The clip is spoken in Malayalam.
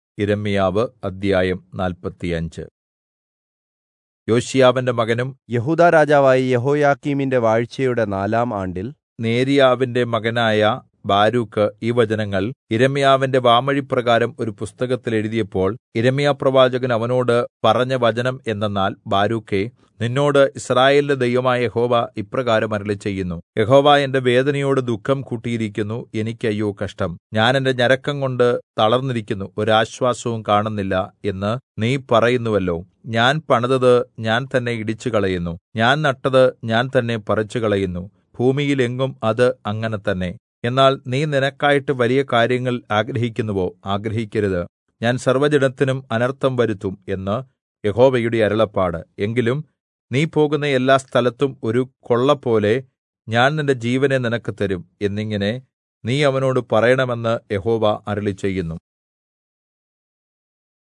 യിരെമ്യാവ് അദ്ധ്യായം നാല്പത്തിയഞ്ച് യോശീയാവിന്റെ മകനും യെഹൂദാ രാജാവായ യെഹോയാക്കീമിന്റെ വാഴ്ചയുടെ നാലാം ആണ്ടിൽ നേര്യാവിന്റെ മകനായ ബാരൂക്ക് ഈ വചനങ്ങൾ യിരെമ്യാവിന്റെ വാമൊഴിപ്രകാരം ഒരു പുസ്തകത്തിൽ എഴുതിയപ്പോൾ യിരെമ്യാപ്രവാചകൻ അവനോട് പറഞ്ഞ വചനം എന്തെന്നാൽ ബാരൂക്കേ നിന്നോട് യിസ്രായേലിന്റെ ദൈവമായ യഹോവ ഇപ്രകാരം അരുളിച്ചെയ്യുന്നു യഹോവ എന്റെ വേദനയോട് ദുഃഖം കൂട്ടിയിരിക്കുന്നു എനിക്ക് അയ്യോ കഷ്ടം ഞാൻ എന്റെ ഞരക്കം കൊണ്ട് തളർന്നിരിക്കുന്നു ഒരാശ്വാസവും കാണുന്നില്ല എന്ന് നീ പറയുന്നുവല്ലോ ഞാൻ പണിതത് ഞാൻ തന്നെ ഇടിച്ചുകളയുന്നു ഞാൻ നട്ടത് ഞാൻ തന്നെ പറിച്ചുകളയുന്നു ഭൂമിയിൽ എങ്ങും അത് അങ്ങനെ തന്നെ എന്നാൽ നീ നിനക്കായിട്ട് വലിയ കാര്യങ്ങൾ ആഗ്രഹിക്കുന്നുവോ ആഗ്രഹിക്കരുത് ഞാൻ സർവ്വജഡത്തിനും അനർത്ഥം വരുത്തും എന്ന് യഹോവയുടെ അരുളപ്പാട് എങ്കിലും നീ പോകുന്ന എല്ലാ സ്ഥലത്തും ഒരു കൊള്ളപോലെ ഞാൻ നിന്റെ ജീവനെ നിനക്ക് തരും എന്നിങ്ങനെ നീ അവനോട് പറയണമെന്ന് യഹോവ അരുളിച്ചെയ്യുന്നു